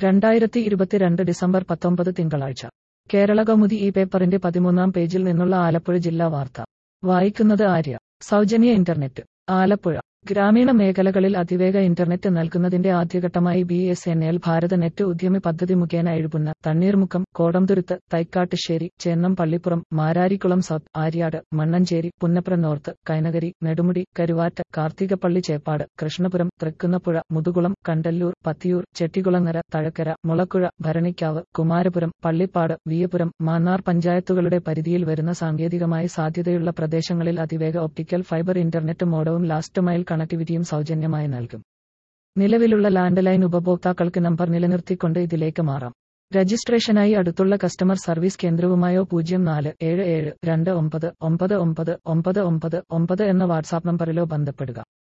രണ്ടായിരത്തി ഇരുപത്തിരണ്ട് ഡിസംബർ പത്തൊമ്പത് തിങ്കളാഴ്ച കേരള കൗമുദി ഈ പേപ്പറിന്റെ പതിമൂന്നാം പേജിൽ നിന്നുള്ള ആലപ്പുഴ ജില്ലാ വാർത്ത വായിക്കുന്നത് ആര്യ സൗജന്യ ഇന്റർനെറ്റ് ആലപ്പുഴ ഗ്രാമീണ മേഖലകളിൽ അതിവേഗ ഇന്റർനെറ്റ് നൽകുന്നതിന്റെ ആദ്യഘട്ടമായി B S N L Bharat net ഉദ്യമി പദ്ധതി മുഖേന എഴുപുന്ന തണ്ണീർമുക്കം കോടംതുരുത്ത് തൈക്കാട്ടുശ്ശേരി ചേന്നം പള്ളിപ്പുറം മാരാരിക്കുളം സൗത്ത് ആര്യാട് മണ്ണഞ്ചേരി പുന്നപ്ര നോർത്ത് കൈനകരി നെടുമുടി കരുവാറ്റ കാർത്തികപ്പള്ളി ചേപ്പാട് കൃഷ്ണപുരം തൃക്കുന്നപ്പുഴ മുതുകുളം കണ്ടല്ലൂർ പത്തിയൂർ ചെട്ടികുളങ്ങര തഴക്കര മുളക്കുഴ ഭരണിക്കാവ് കുമാരപുരം പള്ളിപ്പാട് വിയപുരം മാന്നാർ പഞ്ചായത്തുകളുടെ പരിധിയിൽ വരുന്ന സാങ്കേതികമായി സാധ്യതയുള്ള പ്രദേശങ്ങളിൽ അതിവേഗ ഒപ്റ്റിക്കൽ ഫൈബർ ഇന്റർനെറ്റ് മോഡവും ലാസ്റ്റ് മൈൽ കണക്ടിവിറ്റിയും സൗജന്യമായി നൽകും നിലവിലുള്ള ലാൻഡ് ലൈൻ ഉപഭോക്താക്കൾക്ക് നമ്പർ നിലനിർത്തിക്കൊണ്ട് ഇതിലേക്ക് മാറാം രജിസ്ട്രേഷനായി അടുത്തുള്ള കസ്റ്റമർ സർവീസ് കേന്ദ്രവുമായോ പൂജ്യം നാല് ഏഴ് ഏഴ് രണ്ട് ഒമ്പത് ഒമ്പത് ഒമ്പത് ഒമ്പത് ഒമ്പത് ഒമ്പത് എന്ന വാട്സാപ്പ് നമ്പറിലോ ബന്ധപ്പെടുക